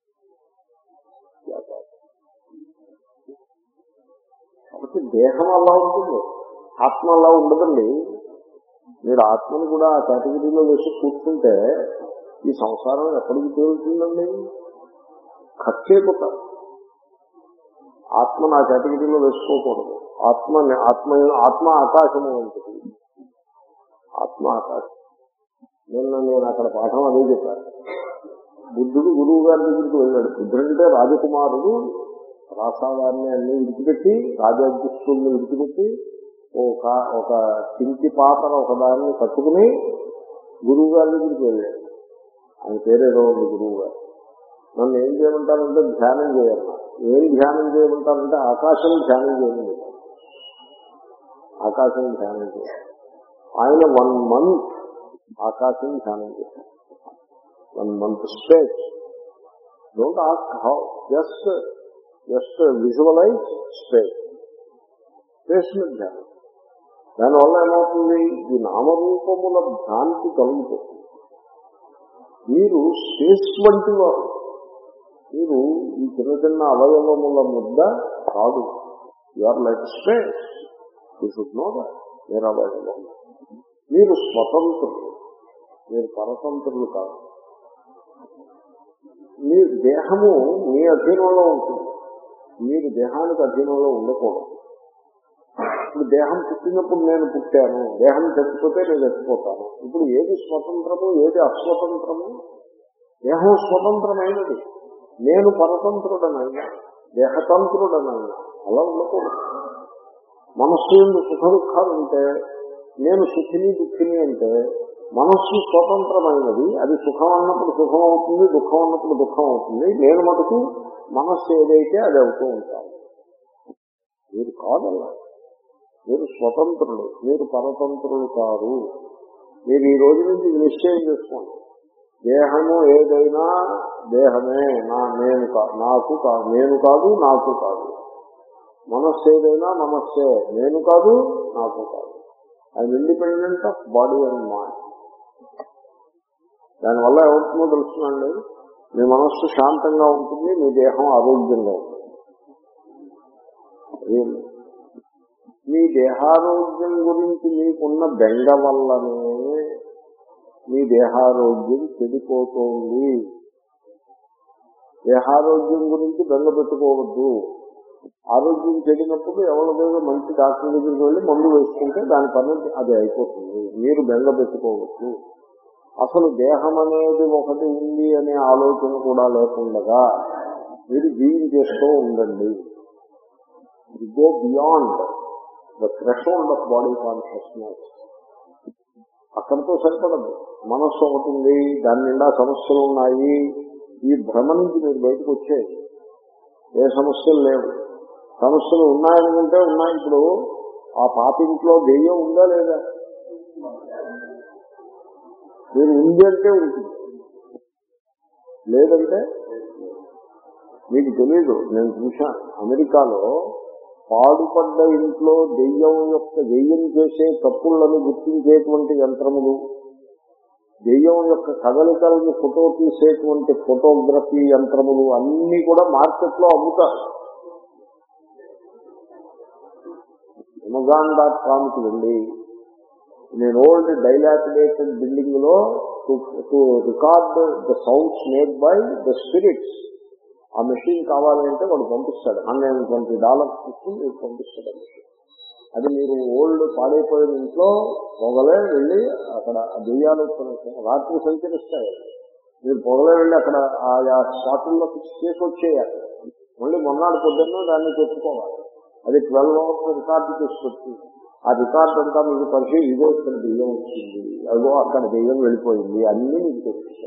కాబట్టి దేహం అలా ఉంటుంది ఆత్మ అలా ఉండదండి మీరు ఆత్మను కూడా ఆ కేటగిరీలో వేసి కూర్చుంటే ఈ సంసారం ఎప్పటికి తేలుతుందండి ఖర్చు అయిపోతారు ఆత్మ నా కేటగిరీలో వేసుకోకూడదు ఆత్మ ఆత్మ ఆత్మ ఆకాశము ఉంటుంది ఆత్మ ఆకాశం నిన్న నేను అక్కడ పాఠం అదే చెప్పాను బుద్ధుడు గురువు గారి దగ్గరికి వెళ్ళాడు బుద్ధుడు అంటే రాజకుమారుడు రాసాదాన్ని అన్ని విడిచిపెట్టి రాజాధ్యక్షుల్ని విడిచిపెట్టి ఒక ఒక చింటి పాత్ర ఒకదాన్ని కట్టుకుని గురువు గారి దగ్గరికి వెళ్ళాడు ఆయన పేరేదో ఉంది గురువు గారు నన్ను ఏం చేయమంటారంటే ధ్యానం చేయాలి ఏం ధ్యానం చేయమంటారంటే ఆకాశం ధ్యానం చేయండి ఆకాశం ధ్యానం చేయాలి ఆయన వన్ మంత్ ఆకాశం ధ్యానం చేశారు one month space don't ask how just just visualise space space మీద ధ్యానం దానివల్ల ఏమవుతుంది ఈ నామరూపముల భ్రాంతి కలుగుతుంది మీరు స్పేస్ వంటి వారు మీరు ఈ చిన్న చిన్న అవయవముల ముద్ద కాదు you are like space you should know that మీరు అవయవం మీరు స్వతంత్రులు మీరు పరతంత్రులు కాదు మీ దేహము మీ అధీనంలో ఉంటుంది మీరు దేహానికి అధీనంలో ఉండకూడదు ఇప్పుడు దేహం పుట్టినప్పుడు నేను పుట్టాను దేహం చచ్చిపోతే నేను చచ్చిపోతాను ఇప్పుడు ఏది స్వతంత్రము ఏది అస్వతంత్రము దేహం స్వతంత్రమైనది నేను పరతంత్రుడనైనా దేహతంత్రుడనైనా అలా ఉండకూడదు మనస్సు ఎందు సుఖ దుఃఖాలు ఉంటే నేను సుఖిని దుఃఖిని అంటే మనస్సు స్వతంత్రమైనది అది సుఖం అన్నప్పుడు సుఖం అవుతుంది దుఃఖం అన్నప్పుడు దుఃఖం అవుతుంది నేను మటుకు మనస్సు ఏదైతే అది అవుతూ ఉంటాను మీరు కాదల్లా మీరు స్వతంత్రులు మీరు పరతంత్రులు కాదు మీరు ఈ రోజు నుంచి ఇది నిశ్చయం చేసుకోండి దేహము ఏదైనా దేహమే నా నేను కా నాకు కాదు నేను కాదు నాకు కాదు మనస్సు ఏదైనా మనస్సే నేను కాదు నాకు కాదు I'm independent of body and mind దానివల్ల ఏమవుతుందో తెలుస్తుందండి మీ మనస్సు శాంతంగా ఉంటుంది మీ దేహం ఆరోగ్యంగా ఉంటుంది Really. మీ దేహారోగ్యం గురించి మీకున్న బెంగ వల్లనే మీ దేహారోగ్యం చెడిపోతోంది దేహారోగ్యం గురించి బెంగ పెట్టుకోవద్దు ఆరోగ్యం చెడినప్పుడు ఎవరిదో మంచి డాక్టర్ దగ్గరికి వెళ్ళి మందు వేసుకుంటే దాని పని అది అయిపోతుంది మీరు బెంగ పెట్టుకోవచ్చు అసలు దేహం అనేది ఒకటి ఉంది అనే ఆలోచన కూడా లేకుండా మీరు జీవించేస్తూ ఉండండి go beyond the threshold of body consciousness అక్కడితో సరిపడదు మనస్సు ఒకటి ఉంది దాని నిండా సమస్యలు ఉన్నాయి ఈ భ్రమ నుంచి మీరు బయటకు వచ్చేది ఏ సమస్యలు లేవు సమస్యలు ఉన్నాయనుకుంటే ఉన్నాయి ఇప్పుడు ఆ పాతింట్లో దెయ్యం ఉందా లేదా మీరు ఉంది అంటే ఉంటుంది లేదంటే మీకు తెలీదు నేను చూశాను అమెరికాలో పాడుపడ్డ ఇంట్లో దెయ్యం యొక్క దెయ్యం చేసే తప్పులను గుర్తించేటువంటి యంత్రములు దెయ్యం యొక్క కదలికలను ఫోటో తీసేటువంటి ఫోటోగ్రఫీ యంత్రములు అన్ని కూడా మార్కెట్లో అమ్ముతారు అమెజాన్ డాట్ కామ్కి వెళ్ళి నేను ఓల్డ్ డైలాపిడేటెడ్ బిల్డింగ్ లో to record the sounds made by the spirits ఆ మెషిన్ కావాలి అంటే వాడు పంపిస్తాడు హండ్రెడ్ ట్వంటీ డాలర్స్ ఇచ్చి మీకు పంపిస్తాడు ఆ మెషిన్ అది మీరు ఓల్డ్ పాడైపోయిన ఇంట్లో పొగలే వెళ్ళి అక్కడ ఆ దెయ్యాలు రాత్రి సంచరిస్తాయి మీరు పొగలే వెళ్ళి అక్కడ ఆయా స్పాటుల్లో ఫిక్స్ చేసి వచ్చేయాలి మళ్ళీ మొన్నాడు పొద్దున్న దాన్ని తెచ్చుకోవాలి అది ట్వెల్వ్ అవర్స్ రికార్డు చేసి పెట్టి ఆ రికార్డ్ అంతా మీకు పరిచయం ఇదో ఇక్కడ దెయ్యం వచ్చింది అదో అక్కడ దెయ్యం వెళ్ళిపోయింది అన్నీ మీకు తెలుస్తాయి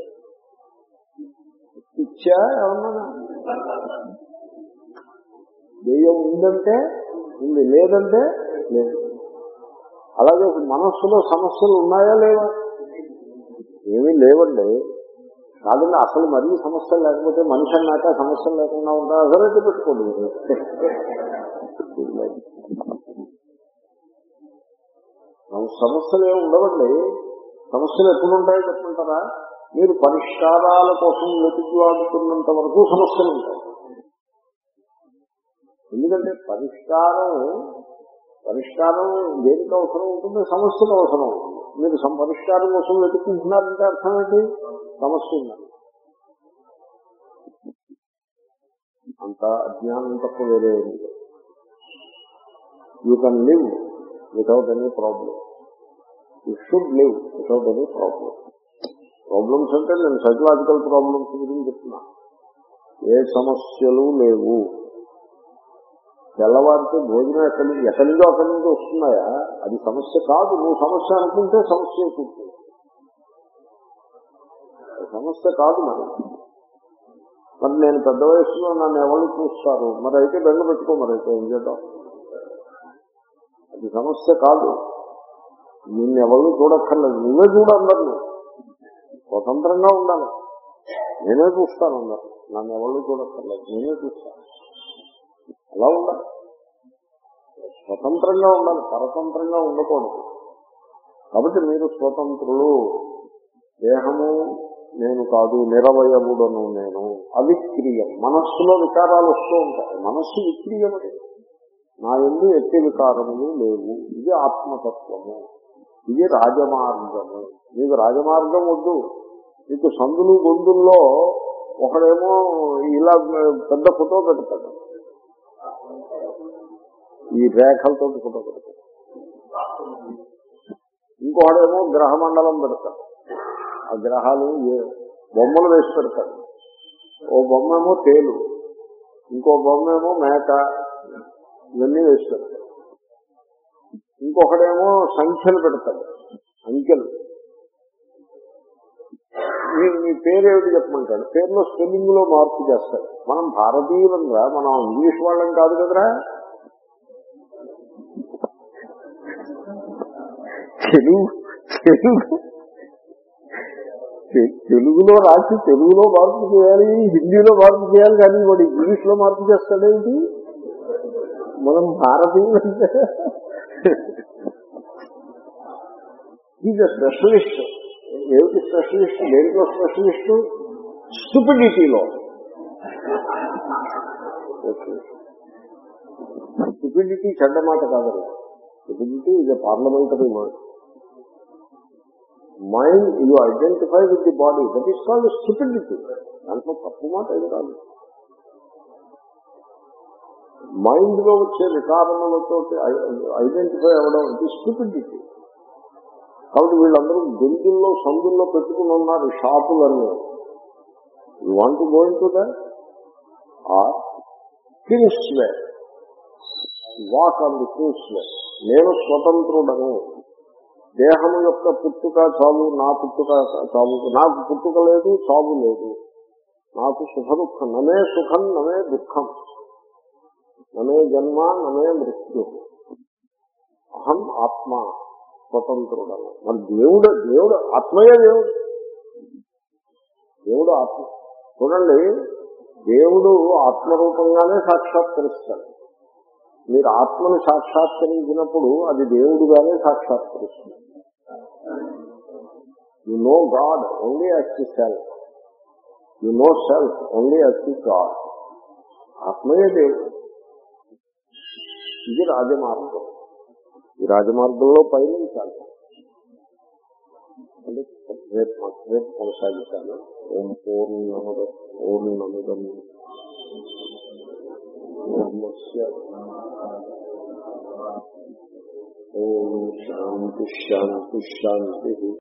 ఇచ్చా ఏమన్నా దెయ్యం ఉందంటే ఉంది లేదంటే లేదు అలాగే మనస్సులో సమస్యలు ఉన్నాయా లేవా ఏమీ లేవండి కాదండి అసలు మరీ సమస్యలు లేకపోతే మనిషి అన్నాక సమస్యలు లేకుండా ఉంటా అసలైతే పెట్టుకోండి సమస్యలు ఏమి ఉండవండి సమస్యలు ఎప్పుడు ఉంటాయో చెప్పుకుంటారా మీరు పరిష్కారాల కోసం వెతుకులాడుతున్నంత వరకు సమస్యలు ఉంటాయి ఎందుకంటే పరిష్కారం పరిష్కారం దేనికి అవసరం ఉంటుంది సమస్యకు అవసరం ఉంటుంది మీరు సం- పరిష్కారం కోసం వెతుకుంటున్నారంటే అర్థం ఏంటి సమస్య ఉందని అంత అజ్ఞానం తప్ప వేరే ఉంది you can live without any problem you should live without any problem problems అంటే నేను సైకలాజికల్ ప్రాబ్లమ్స్ గురించి చెప్తున్నా ఏ సమస్యలు లేవు తెల్లవారితే భోజనం ఎక్కడి నుంచి ఎక్కడి నుంచో అక్కడి నుంచి వస్తున్నాయా అది సమస్య కాదు నువ్వు సమస్య అనుకుంటే సమస్య కూర్చుంది సమస్య కాదు మరి మరి నేను పెద్ద వయసులో నన్ను ఎవరు చూస్తారు మరి అయితే బెంగ పెట్టుకో మరి అయితే ఏం చేద్దాం అది సమస్య కాదు నిన్ను ఎవరు చూడక్కర్లేదు నువ్వే చూడన్నారు స్వతంత్రంగా ఉండాలి నేనే చూస్తాను అన్నారు నన్ను ఎవరు చూడక్కర్లేదు నేనే చూస్తాను అలా ఉండాలి స్వతంత్రంగా ఉండాలి పరతంత్రంగా ఉండకూడదు కాబట్టి మీరు స్వతంత్రులు దేహము నేను కాదు నిరవయముడను నేను అవిక్రియం మనస్సులో వికారాలు వస్తూ ఉంటాయి మనస్సు విక్రియమది నా ఎందు ఎట్టి వికారములు లేవు ఇది ఆత్మతత్వము ఇది రాజమార్గము మీకు రాజమార్గం వద్దు మీకు సందులు గొంతుల్లో ఒకడేమో ఇలా పెద్ద ఫోటో పెడతాడు ఈ రేఖలతో ఫోటో పెడతాడు ఇంకొకడేమో గ్రహ మండలం పెడతాడు ఆ గ్రహాలు ఏ- బొమ్మలు వేసి పెడతాడు ఓ బొమ్మ ఏమో తేలు ఇంకో బొమ్మ ఏమో మేక ఇవన్నీ వేసి పెడతాడు ఇంకొకడేమో సంఖ్యలు పెడతాడు అంకెలు మీరు మీ పేరేమిటి చెప్పమంటాడు పేరులో స్పెల్లింగ్ లో మార్పు చేస్తాడు మనం భారతీయులంగా మనం ఇంగ్లీష్ వాళ్ళం కాదు కదరా తెలుగు తెలుగు తె- తెలుగులో రాసి తెలుగులో మార్పు చేయాలి హిందీలో మార్పు చేయాలి కానీ వాడు ఇంగ్లీష్ లో మార్పు చేస్తాడేంటి మనం భారతీయులంటే ఈజ్ స్పెషలిస్ట్ ఏమిటి స్పెషలిస్ట్ దేంట్లో స్పెషలిస్ట్ స్టూపిడిటీలో స్టూపిడిటీ చెడ్డ మాట కాదండి స్టూపిడిటీ ఇది parliamentary word mind you identify with the body that is called stupidity దాంట్లో తప్పు మాట ఏం కాదు మైండ్ లో వచ్చే వికారములతో ఐడెంటిఫై అవ్వడం ఇది స్టూపిడిటీ కాబట్టి వీళ్ళందరూ గొంతుల్లో సందుల్లో పెట్టుకుని ఉన్నారు షాపులన్నీ you want going to that are kings way walk on the kings way నేను స్వతంత్రుడను దేహము యొక్క పుట్టుక చావు నా పుట్టుక చావు నాకు పుట్టుక లేదు చావు లేదు నాకు సుఖ దుఃఖం నమే సుఖం నమే దుఃఖం నమే జన్మ నమే మృత్యు అహం ఆత్మ స్వతంత్రుడను మరి దేవుడు దేవుడు ఆత్మయే దేవుడు దేవుడు ఆత్మ చూడండి దేవుడు ఆత్మరూపంగానే సాక్షాత్కరిస్తాడు మీరు ఆత్మను సాక్షాత్కరించినప్పుడు అది దేవుడుగానే సాక్షాత్కరిస్తుంది you know God only as the self you know self only as the God ఆత్మయే దేవుడు ఇది రాజమార్గం ఈ రాజమార్గంలో పయనించాలి అంటే రేపు రేపు కొనసాగిస్తాను ఓం పూర్ణముద పూర్ణముదం పూర్ణస్య ఓం శాంతి శాంతి శాంతి